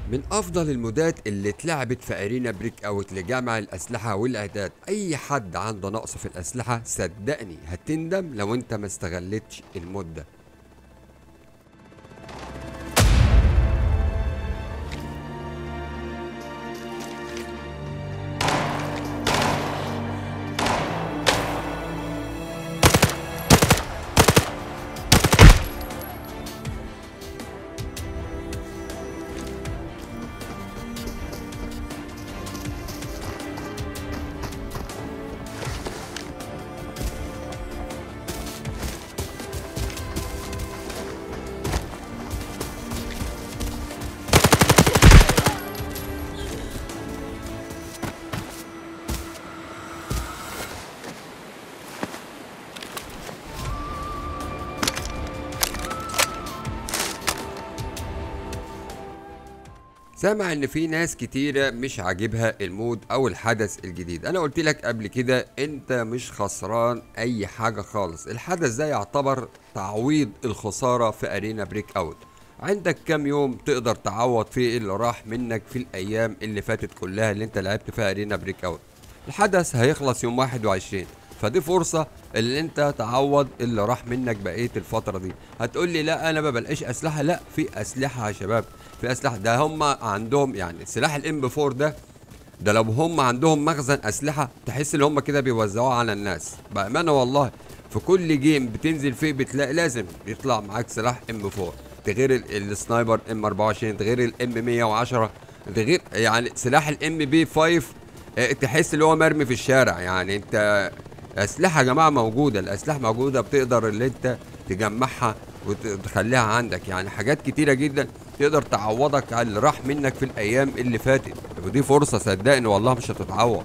من افضل المودات اللي اتلعبت في ارينا بريك اوت لجمع الاسلحه والاعداد اي حد عنده نقص في الاسلحه صدقني هتندم لو انت ما استغلتش المود ده سامع ان في ناس كتيرة مش عاجبها المود او الحدث الجديد انا قلت لك قبل كده انت مش خسران اي حاجة خالص الحدث ده يعتبر تعويض الخسارة في ارينا بريك اوت عندك كام يوم تقدر تعوض فيه اللي راح منك في الايام اللي فاتت كلها اللي انت لعبت فيها ارينا بريك اوت الحدث هيخلص يوم 21 فدي فرصة اللي انت تعوض اللي راح منك بقية الفترة دي هتقول لي لا انا ما بلاقيش اسلحة لا في اسلحة يا شباب في اسلحة ده هم عندهم يعني سلاح الام 4 ده ده لو هم عندهم مخزن اسلحة تحس ان هم كده بيوزعوها على الناس بأمانة والله في كل جيم بتنزل فيه بتلاقي لازم يطلع معاك سلاح ام 4 ده غير ال- السنايبر ام 24 ده غير الام 110 ده غير يعني سلاح الام بي 5 اه، تحس اللي هو مرمي في الشارع يعني انت اسلحه يا جماعه موجوده الاسلحه موجوده بتقدر اللي انت تجمعها وتخليها عندك يعني حاجات كتيره جدا تقدر تعوضك على اللي راح منك في الايام اللي فاتت ودي فرصه صدقني والله مش هتتعوض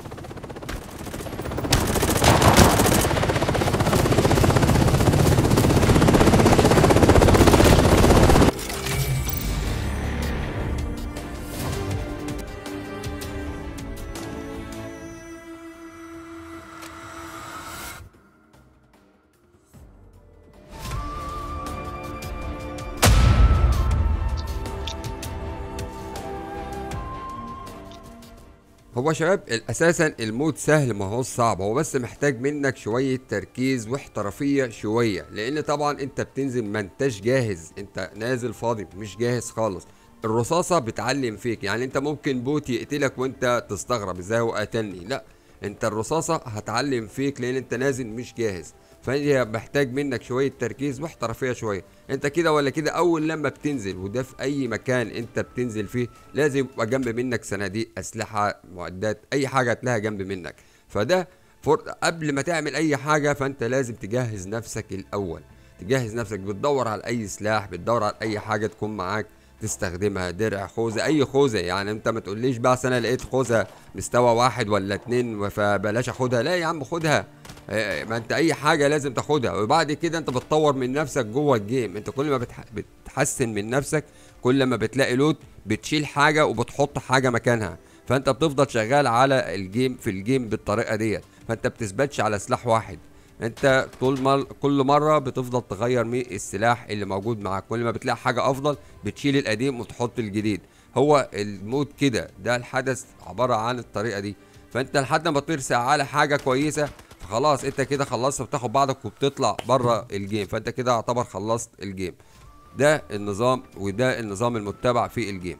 هو شباب اساسا المود سهل ما هو صعب هو بس محتاج منك شويه تركيز واحترافيه شويه لان طبعا انت بتنزل ما انتش جاهز انت نازل فاضي مش جاهز خالص الرصاصه بتعلم فيك يعني انت ممكن بوت يقتلك وانت تستغرب ازاي هو قتلني لا انت الرصاصه هتعلم فيك لان انت نازل مش جاهز فهي محتاج منك شويه تركيز واحترافيه شويه انت كده ولا كده اول لما بتنزل وده في اي مكان انت بتنزل فيه لازم يبقى جنب منك صناديق اسلحه معدات اي حاجه هتلاقيها جنب منك فده فر... قبل ما تعمل اي حاجه فانت لازم تجهز نفسك الاول تجهز نفسك بتدور على اي سلاح بتدور على اي حاجه تكون معاك تستخدمها درع خوذه اي خوذه يعني انت ما تقوليش بقى أصل انا لقيت خوذه مستوى واحد ولا اتنين فبلاش اخدها لا يا عم خدها آه، ما انت اي حاجه لازم تاخدها وبعد كده انت بتطور من نفسك جوه الجيم انت كل ما بتح... بتحسن من نفسك كل ما بتلاقي لوت بتشيل حاجه وبتحط حاجه مكانها فانت بتفضل شغال على الجيم في الجيم بالطريقه ديت فانت بتثبتش على سلاح واحد انت طول ما كل مره بتفضل تغير من السلاح اللي موجود معاك كل ما بتلاقي حاجه افضل بتشيل القديم وتحط الجديد هو المود كده ده الحدث عباره عن الطريقه دي فانت لحد ما ترسع على حاجه كويسه فخلاص انت كده خلصت بتاخد بعضك وبتطلع بره الجيم فانت كده يعتبر خلصت الجيم ده النظام وده النظام المتبع في الجيم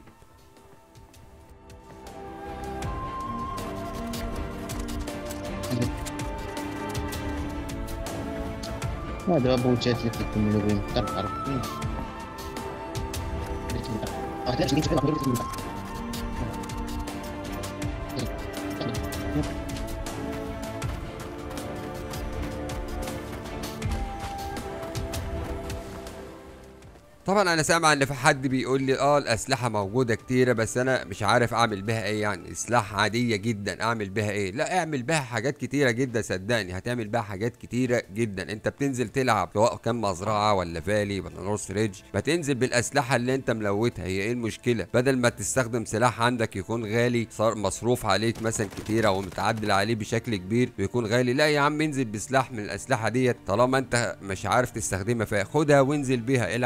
هذا ابو جات لك لكم من وين تعرف تعرف آه، لا، شريك، شريك، أقول لك من بعد. طبعا انا سامع ان في حد بيقول لي اه الاسلحه موجوده كتيره بس انا مش عارف اعمل بها ايه يعني سلاح عاديه جدا اعمل بها ايه لا اعمل بها حاجات كتيره جدا صدقني هتعمل بها حاجات كتيره جدا انت بتنزل تلعب سواء كان مزرعه ولا فالي ولا نورث ريدج بتنزل بالاسلحه اللي انت ملوتها هي ايه المشكله بدل ما تستخدم سلاح عندك يكون غالي صار مصروف عليك مثلا كتير او متعدل عليه بشكل كبير بيكون غالي لا يا عم انزل بسلاح من الاسلحه ديت طالما انت مش عارف تستخدمها فخدها وانزل بيها العب بيها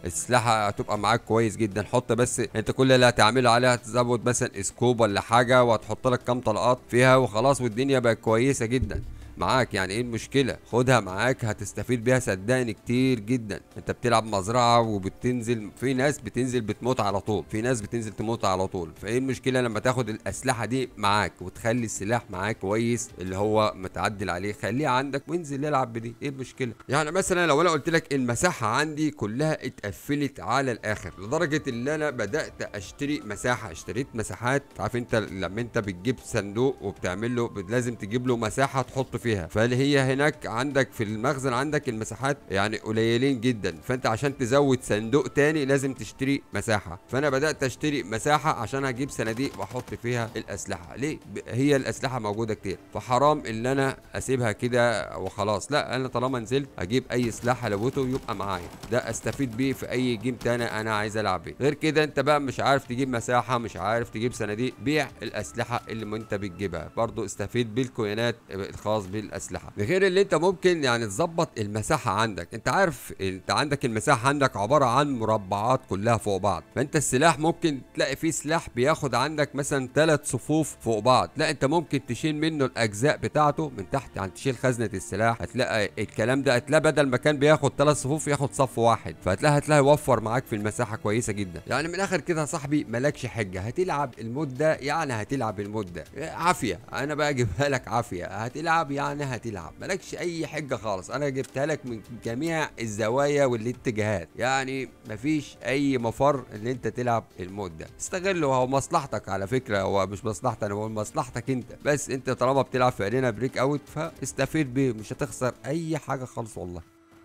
السلاحه هتبقى معاك كويس جدا حط بس انت كل اللي هتعمله عليها هتزود مثلا اسكوب ولا حاجه وهتحط لك كام طلقات فيها وخلاص والدنيا بقت كويسه جدا معاك يعني ايه المشكله خدها معاك هتستفيد بيها صدقني كتير جدا انت بتلعب مزرعه وبتنزل في ناس بتنزل بتموت على طول في ناس بتنزل تموت على طول فايه المشكله لما تاخد الاسلحه دي معاك وتخلي السلاح معاك كويس اللي هو متعدل عليه خليه عندك وانزل العب بدي ايه المشكله يعني مثلا لو انا قلت لك المساحه عندي كلها اتقفلت على الاخر لدرجه ان انا بدات اشتري مساحه اشتريت مساحات عارف انت لما انت بتجيب صندوق وبتعمل له لازم تجيب له مساحه تحط فيها فاللي هي هناك عندك في المخزن عندك المساحات يعني قليلين جدا فانت عشان تزود صندوق تاني لازم تشتري مساحه فانا بدات اشتري مساحه عشان اجيب صناديق واحط فيها الاسلحه ليه ب- هي الاسلحه موجوده كتير فحرام ان انا اسيبها كده وخلاص لا انا طالما نزلت اجيب اي سلاح لابوته يبقى معايا ده استفيد بيه في اي جيم تاني انا عايز العب بيه غير كده انت بقى مش عارف تجيب مساحه مش عارف تجيب صناديق بيع الاسلحه اللي انت بتجيبها برضو استفيد بالكوينات الخاص بالاسلحه غير اللي انت ممكن يعني تظبط المساحه عندك انت عارف انت عندك المساحه عندك عباره عن مربعات كلها فوق بعض فانت السلاح ممكن تلاقي فيه سلاح بياخد عندك مثلا ثلاث صفوف فوق بعض لا انت ممكن تشيل منه الاجزاء بتاعته من تحت يعني تشيل خزنه السلاح هتلاقي الكلام ده هتلاقي بدل ما كان بياخد ثلاث صفوف ياخد صف واحد فهتلاقي هتلاقي يوفر معاك في المساحه كويسه جدا يعني من الاخر كده يا صاحبي مالكش حجه هتلعب المود ده يعني هتلعب المود ده عافيه انا بقى اجيبها لك عافيه هتلعب يعني هتلعب مالكش اي حجه خالص انا جبتها لك من جميع الزوايا والاتجاهات يعني مفيش اي مفر ان انت تلعب المود ده استغله هو مصلحتك على فكره هو مش مصلحتي انا هو مصلحتك انت بس انت طالما بتلعب في ارينا بريك اوت فاستفيد بيه مش هتخسر اي حاجه خالص والله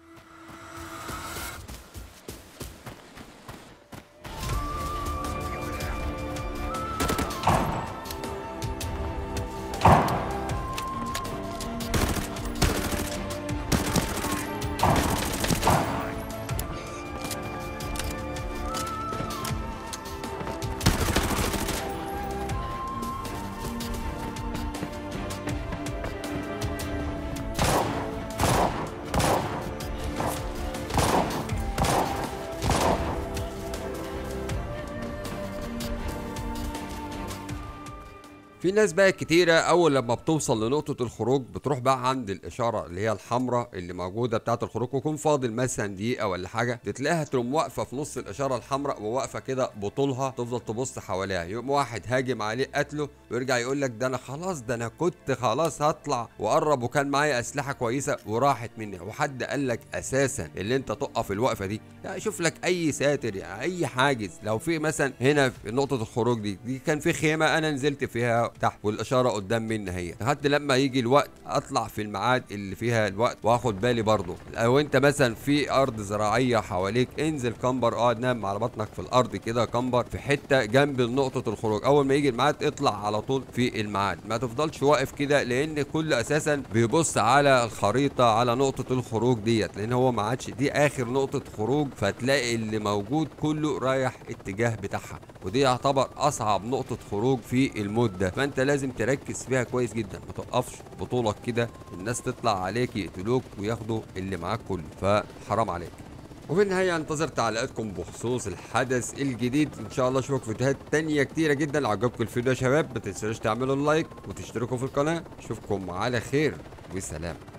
في ناس بقى كتيرة أول لما بتوصل لنقطة الخروج بتروح بقى عند الإشارة اللي هي الحمراء اللي موجودة بتاعة الخروج ويكون فاضل مثلا دقيقة ولا حاجة تلاقيها تقوم واقفة في نص الإشارة الحمراء وواقفة كده بطولها تفضل تبص حواليها يقوم واحد هاجم عليه قتله ويرجع يقول لك ده أنا خلاص ده أنا كنت خلاص هطلع وقرب وكان معايا أسلحة كويسة وراحت مني وحد قال لك أساسا اللي أنت تقف الوقفة دي يعني شوف لك أي ساتر يعني أي حاجز لو في مثلا هنا في نقطة الخروج دي دي كان في خيمة أنا نزلت فيها تحت والاشاره قدام مني هي لحد لما يجي الوقت اطلع في الميعاد اللي فيها الوقت واخد بالي برضه لو انت مثلا في ارض زراعيه حواليك انزل كمبر اقعد نام على بطنك في الارض كده كمبر في حته جنب نقطه الخروج اول ما يجي الميعاد اطلع على طول في الميعاد ما تفضلش واقف كده لان كل اساسا بيبص على الخريطه على نقطه الخروج ديت لان هو ما عادش دي اخر نقطه خروج فتلاقي اللي موجود كله رايح اتجاه بتاعها ودي يعتبر اصعب نقطه خروج في المود ده فانت لازم تركز فيها كويس جدا ما توقفش بطولك كده الناس تطلع عليك يقتلوك وياخدوا اللي معاك كله فحرام عليك وفي النهاية انتظر تعليقاتكم بخصوص الحدث الجديد ان شاء الله اشوفكم فيديوهات تانية كتيرة جدا لو عجبكم الفيديو يا شباب ما تنسوش تعملوا اللايك وتشتركوا في القناة اشوفكم على خير وسلام